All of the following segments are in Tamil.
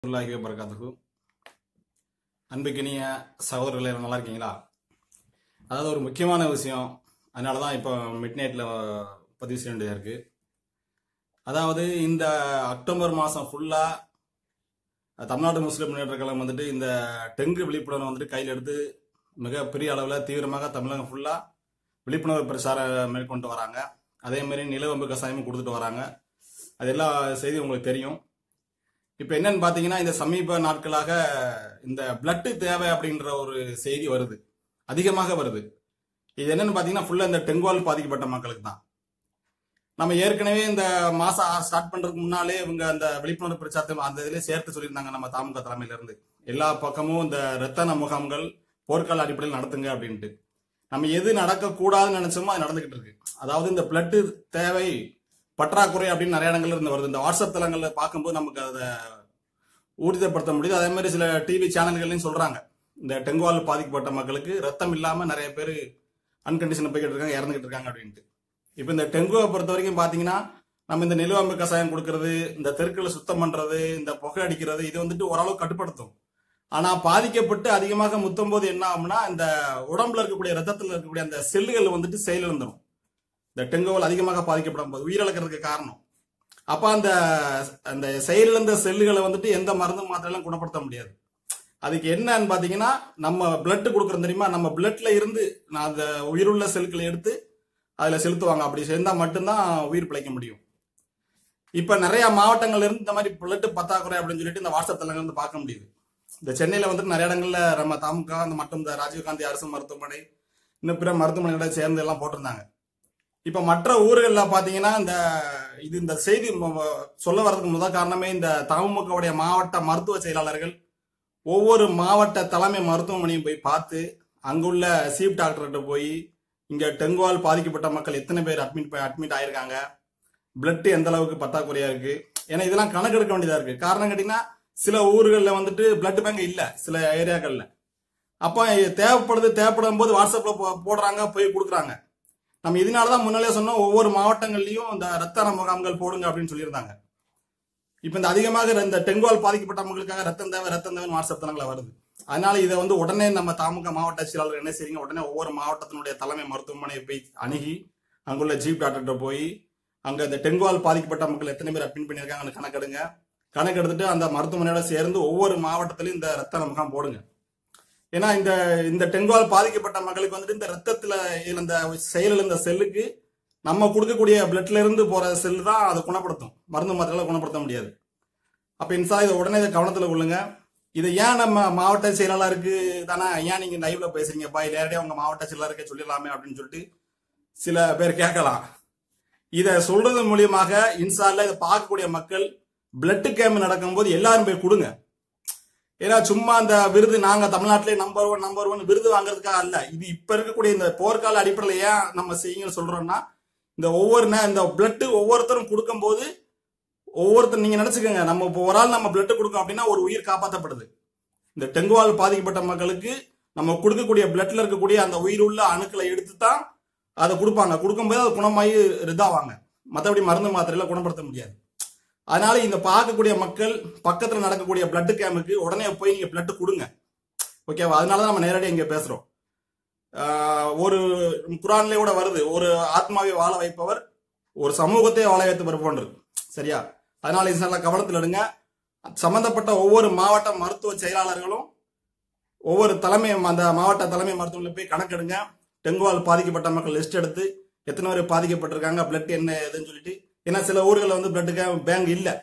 வரமத்துல்லாஹி வபரகாத்துஹு அன்புக்கினிய சகோதரர்களே நல்லா இருக்கீங்களா அதாவது ஒரு முக்கியமான விஷயம் அதனால தான் இப்போ மிட் நைட்டில் பதிவு செய்ய வேண்டியதாக இருக்கு அதாவது இந்த அக்டோபர் மாதம் ஃபுல்லாக தமிழ்நாடு முஸ்லிம் முன்னேற்ற கழகம் வந்துட்டு இந்த டெங்கு விழிப்புணர்வு வந்துட்டு கையில் எடுத்து மிகப்பெரிய அளவில் தீவிரமாக தமிழகம் ஃபுல்லாக விழிப்புணர்வு பிரச்சாரம் மேற்கொண்டு வராங்க அதே மாதிரி நிலவம்பு கசாயமும் கொடுத்துட்டு வராங்க அது எல்லா செய்தியும் உங்களுக்கு தெரியும் இப்போ என்னன்னு பார்த்தீங்கன்னா இந்த சமீப நாட்களாக இந்த பிளட்டு தேவை அப்படின்ற ஒரு செய்தி வருது அதிகமாக வருது இது என்னன்னு பார்த்தீங்கன்னா ஃபுல்லாக இந்த டெங்குவால் பாதிக்கப்பட்ட மக்களுக்கு தான் நம்ம ஏற்கனவே இந்த மாசம் ஸ்டார்ட் பண்றதுக்கு முன்னாலே இவங்க அந்த விழிப்புணர்வு பிரச்சாரத்தை அந்த இதிலே சேர்த்து சொல்லியிருந்தாங்க நம்ம தாமுக தலைமையில இருந்து எல்லா பக்கமும் இந்த ரத்தன முகாம்கள் போர்க்கால அடிப்படையில் நடத்துங்க அப்படின்ட்டு நம்ம எது நடக்கக்கூடாதுன்னு நினைச்சோமோ அது நடந்துகிட்டு இருக்கு அதாவது இந்த பிளட்டு தேவை பற்றாக்குறை அப்படின்னு நிறைய இடங்கள்ல இருந்து வருது இந்த வாட்ஸ்அப் தளங்கள்ல பார்க்கும்போது நமக்கு அதை ஊர்ஜிதப்படுத்த முடியுது அதே மாதிரி சில டிவி சேனல்கள்லையும் சொல்றாங்க இந்த டெங்குவால் பாதிக்கப்பட்ட மக்களுக்கு ரத்தம் இல்லாம நிறைய பேர் அன்கண்டிஷன் போய்கிட்டு இருக்காங்க இறந்துகிட்டு இருக்காங்க அப்படின்ட்டு இப்போ இந்த டெங்குவை பொறுத்த வரைக்கும் பாத்தீங்கன்னா நம்ம இந்த நிலுவாம்பு கஷாயம் கொடுக்கறது இந்த தெருக்களை சுத்தம் பண்றது இந்த புகை அடிக்கிறது இது வந்துட்டு ஓரளவு கட்டுப்படுத்தும் ஆனா பாதிக்கப்பட்டு அதிகமாக முத்தும் போது என்ன ஆகும்னா இந்த உடம்புல இருக்கக்கூடிய ரத்தத்தில் இருக்கக்கூடிய அந்த செல்லுகள் வந்துட்டு செயலிழந்துடும் இந்த டெங்குவால் அதிகமாக பாதிக்கப்படும் போது உயிரிழக்கிறதுக்கு காரணம் அப்ப அந்த அந்த செயலிழந்த செல்லுகளை வந்துட்டு எந்த மருந்து மாத்திரையும் குணப்படுத்த முடியாது அதுக்கு என்னன்னு பாத்தீங்கன்னா நம்ம பிளட் கொடுக்குறோம் தெரியுமா நம்ம பிளட்ல இருந்து நான் அந்த உயிருள்ள செல்களை எடுத்து அதுல செலுத்துவாங்க அப்படி சேர்ந்தா மட்டும்தான் உயிர் பிழைக்க முடியும் இப்ப நிறைய மாவட்டங்கள்ல இருந்து இந்த மாதிரி பிளட் பத்தாக்குறை அப்படின்னு சொல்லிட்டு இந்த வாட்ஸ்அப் தளங்கள் வந்து பார்க்க முடியுது இந்த சென்னையில வந்துட்டு நிறைய இடங்கள்ல நம்ம தாமுக அந்த மற்றும் இந்த ராஜீவ்காந்தி அரசு மருத்துவமனை இன்னும் பிற மருத்துவமனைகளோட சேர்ந்து எல்லாம் போட்டிருந்தாங்க இப்ப மற்ற ஊர்களில் பாத்தீங்கன்னா இந்த இது இந்த செய்தி ம- சொல்ல வர்றதுக்கு முதல் காரணமே இந்த தமுகவுடைய மாவட்ட மருத்துவ செயலாளர்கள் ஒவ்வொரு மாவட்ட தலைமை மருத்துவமனையும் போய் பார்த்து அங்குள்ள சீஃப் டாக்டர்கிட்ட போய் இங்க டெங்குவால் பாதிக்கப்பட்ட மக்கள் எத்தனை பேர் அட்மிட் அட்மிட் ஆயிருக்காங்க பிளட் எந்த அளவுக்கு பற்றாக்குறையா இருக்கு ஏன்னா இதெல்லாம் கணக்கெடுக்க வேண்டியதா இருக்கு காரணம் கேட்டீங்கன்னா சில ஊர்களில் வந்துட்டு பிளட் பேங்க் இல்ல சில ஏரியாக்கள்ல அப்போ தேவைப்படுது தேவைப்படும் போது வாட்ஸ்அப்ல போ- போடுறாங்க போய் கொடுக்குறாங்க நம்ம இதனாலதான் முன்னாலே சொன்னோம் ஒவ்வொரு மாவட்டங்கள்லயும் இந்த ரத்த முகாம்கள் போடுங்க அப்படின்னு சொல்லியிருந்தாங்க இப்ப இந்த அதிகமாக இந்த டெங்குவால் பாதிக்கப்பட்ட மக்களுக்காக ரத்தம் தேவை ரத்தம் தேவை வாட்ஸ்அப் தளங்கள வருது அதனால இதை வந்து உடனே நம்ம தாமுக மாவட்ட செயலாளர் என்ன செய்றீங்க உடனே ஒவ்வொரு மாவட்டத்தினுடைய தலைமை மருத்துவமனையை போய் அணுகி அங்குள்ள ஜீப் டாக்டர்கிட்ட போய் அங்க இந்த டெங்குவால் பாதிக்கப்பட்ட மக்கள் எத்தனை பேர் அட்மிட் பண்ணியிருக்காங்கன்னு கணக்கெடுங்க கணக்கெடுத்துட்டு அந்த மருத்துவமனையோட சேர்ந்து ஒவ்வொரு மாவட்டத்திலையும் இந்த ரத்த முகாம் போடுங்க ஏன்னா இந்த இந்த டெங்குவால் பாதிக்கப்பட்ட மக்களுக்கு வந்துட்டு இந்த ரத்தத்துல இந்த செயலிழந்த செல்லுக்கு நம்ம கொடுக்கக்கூடிய பிளட்ல இருந்து போற செல் தான் அதை குணப்படுத்தும் மருந்து மாத்திரைகளை குணப்படுத்த முடியாது அப்ப இன்சா இதை உடனே இதை கவனத்துல கொள்ளுங்க இதை ஏன் நம்ம மாவட்ட செயலாளருக்கு தானே ஏன் நீங்க லைவ்ல பேசுறீங்கப்பா இது நேரடியாக உங்க மாவட்ட செயலாளருக்கே சொல்லிடலாமே அப்படின்னு சொல்லிட்டு சில பேர் கேட்கலாம் இதை சொல்றது மூலியமாக இன்சால இதை பார்க்கக்கூடிய மக்கள் பிளட் கேம்ப் நடக்கும்போது எல்லாரும் போய் கொடுங்க ஏன்னா சும்மா அந்த விருது நாங்க தமிழ்நாட்டிலே நம்பர் ஒன் நம்பர் ஒன் விருது வாங்குறதுக்காக அல்ல இது இப்ப இருக்கக்கூடிய இந்த போர்க்கால அடிப்படையில் ஏன் நம்ம செய்யுங்க சொல்றோம்னா இந்த ஒவ்வொரு நே- இந்த பிளட் ஒவ்வொருத்தரும் கொடுக்கும்போது ஒவ்வொருத்தர் நீங்க நினைச்சுக்கோங்க நம்ம இப்போ ஒரு ஆள் நம்ம பிளட் கொடுக்கோம் அப்படின்னா ஒரு உயிர் காப்பாற்றப்படுது இந்த டெங்குவால் பாதிக்கப்பட்ட மக்களுக்கு நம்ம கொடுக்கக்கூடிய பிளட்ல இருக்கக்கூடிய அந்த உயிர் உள்ள அணுக்களை எடுத்து தான் அதை கொடுப்பாங்க கொடுக்கும்போது அது குணமாகி இதாவாங்க மற்றபடி மருந்து மாத்திரையில குணப்படுத்த முடியாது அதனால இந்த பார்க்கக்கூடிய மக்கள் பக்கத்துல நடக்கக்கூடிய பிளட் கேம்புக்கு உடனே போய் நீங்க பிளட் கொடுங்க ஓகேவா அதனால தான் நம்ம நேரடியாக இங்க பேசுறோம் ஆஹ் ஒரு குரான்லயே கூட வருது ஒரு ஆத்மாவை வாழ வைப்பவர் ஒரு சமூகத்தை வாழ வைத்து போன்று சரியா அதனால இதெல்லாம் கவனத்தில் எடுங்க சம்பந்தப்பட்ட ஒவ்வொரு மாவட்ட மருத்துவ செயலாளர்களும் ஒவ்வொரு தலைமை அந்த மாவட்ட தலைமை மருத்துவமனையில் போய் கணக்கெடுங்க டெங்குவால் பாதிக்கப்பட்ட மக்கள் லிஸ்ட் எடுத்து எத்தனை பேர் பாதிக்கப்பட்டிருக்காங்க பிளட் என்ன ஏதுன்னு சொல்லிட்டு ஏன்னா சில ஊர்களில் வந்து பிளட்டுக்கு பேங்க் இல்லை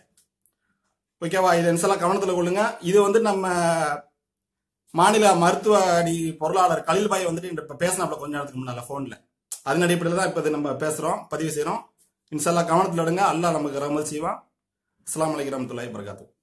ஓகேவா இதை இன்செல்லாம் கவனத்தில் கொள்ளுங்க இது வந்து நம்ம மாநில மருத்துவ அடி பொருளாளர் கலில்பாய் வந்துட்டு இப்போ பேசினாப்ல கொஞ்ச நேரத்துக்கு முன்னால ஃபோனில் அதன் அடிப்படையில் தான் இப்போ இது நம்ம பேசுகிறோம் பதிவு செய்கிறோம் இன்ஷால்லா கவனத்தில் எடுங்க அல்லாஹ் நமக்கு ரமல் செய்வான் அஸ்ஸலாமு அலைக்கும் வரமத்துல்லாஹி வரகாத்து